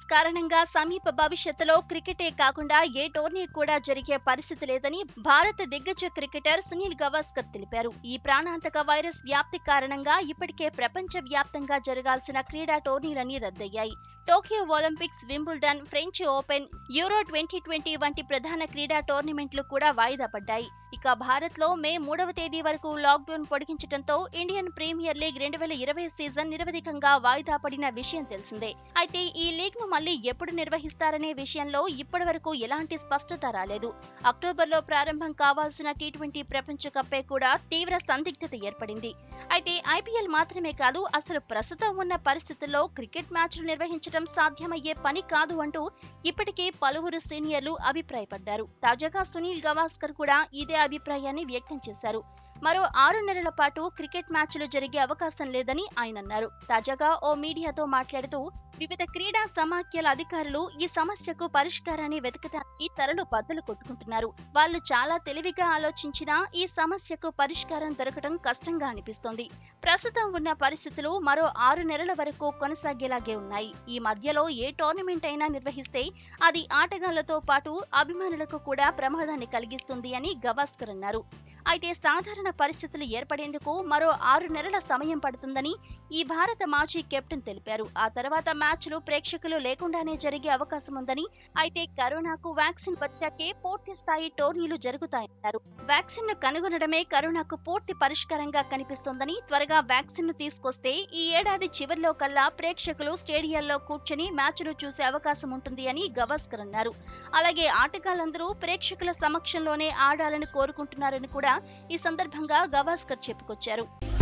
virus కారణంగా సమీప భవిష్యత్తులో క్రికెటే కాకుండా ఏ టోర్నీ కూడా జరిగే పరిస్థితి లేదని భారత దిగ్గజ క్రికెటర్ సునీల్ గవాస్కర్ తెలిపారు ఈ ప్రాణాంతక వైరస్ వ్యాప్తి కారణంగా ఇప్పటికే ప్రపంచ వ్యాప్తంగా జరగాల్సిన క్రీడా టోర్నీలన్నీ రద్దయ్యాయి Tokyo Olympics Wimbledon French open euro twenty twenty వంటి ప్రధాన క్రీడా టోర్నమెంట్లు కూడా వాయిదా పడ్డాయి ఇక భారత్ లో మే మూడవ తేదీ వరకు లాక్డౌన్ పొడిగించడంతో ఇండియన్ ప్రీమియర్ లీగ్ రెండు వేల ఇరవై సీజన్ నిరవధికంగా వాయిదా పడిన విషయం తెలిసిందే అయితే ఈ లీగ్ ను మళ్ళీ ఎప్పుడు నిర్వహిస్తారనే విషయంలో ఇప్పటి వరకు ఎలాంటి స్పష్టత రాలేదు అక్టోబర్ లో ప్రారంభం కావాల్సిన టీ ట్వంటీ ప్రపంచ కప్పే కూడా తీవ్ర సందిగ్ధత ఏర్పడింది అయితే ఐపీఎల్ మాత్రమే కాదు అసలు ప్రస్తుతం ఉన్న పరిస్థితుల్లో క్రికెట్ మ్యాచ్లు నిర్వహించడం సాధ్యమయ్యే పని కాదు అంటూ ఇప్పటికే పలువురు సీనియర్లు అభిప్రాయపడ్డారు తాజాగా సునీల్ గవాస్కర్ కూడా ఇదే అభిప్రాయాన్ని వ్యక్తం చేశారు మరో ఆరు నెలల పాటు క్రికెట్ మ్యాచ్లు జరిగే అవకాశం లేదని ఆయన అన్నారు తాజాగా ఓ మీడియాతో మాట్లాడుతూ వివిధ క్రీడా సమాఖ్యల అధికారులు ఈ సమస్యకు పరిష్కారాన్ని వెతకడానికి తరలు బద్దలు కొట్టుకుంటున్నారు వాళ్ళు చాలా తెలివిగా ఆలోచించినా ఈ సమస్యకు పరిష్కారం దొరకడం కష్టంగా అనిపిస్తోంది ప్రస్తుతం ఉన్న పరిస్థితులు మరో ఆరు నెలల వరకు కొనసాగేలాగే ఉన్నాయి ఈ మధ్యలో ఏ టోర్నమెంట్ అయినా నిర్వహిస్తే అది ఆటగాళ్లతో పాటు అభిమానులకు కూడా ప్రమాదాన్ని కలిగిస్తుంది అని గవాస్కర్ అన్నారు అయితే సాధారణ పరిస్థితులు ఏర్పడేందుకు మరో ఆరు నెలల సమయం పడుతుందని ఈ భారత మాజీ కెప్టెన్ తెలిపారు ఆ తర్వాత మ్యాచ్లు ప్రేక్షకులు లేకుండానే జరిగే అవకాశం ఉందని అయితే కరోనాకు వ్యాక్సిన్ వచ్చాకే పూర్తి స్థాయి టోర్నీలు జరుగుతాయన్నారు వ్యాక్సిన్ ను కనుగొనడమే కరోనాకు పూర్తి పరిష్కారంగా కనిపిస్తోందని త్వరగా వ్యాక్సిన్ ను తీసుకొస్తే ఈ ఏడాది చివరిలో కల్లా ప్రేక్షకులు స్టేడియాల్లో కూర్చొని మ్యాచ్లు చూసే అవకాశం ఉంటుంది అని గవాస్కర్ అన్నారు అలాగే ఆటగాళ్లందరూ ప్రేక్షకుల సమక్షంలోనే ఆడాలని కోరుకుంటున్నారని కూడా ఈ సందర్భంగా గవాస్కర్ చెప్పుకొచ్చారు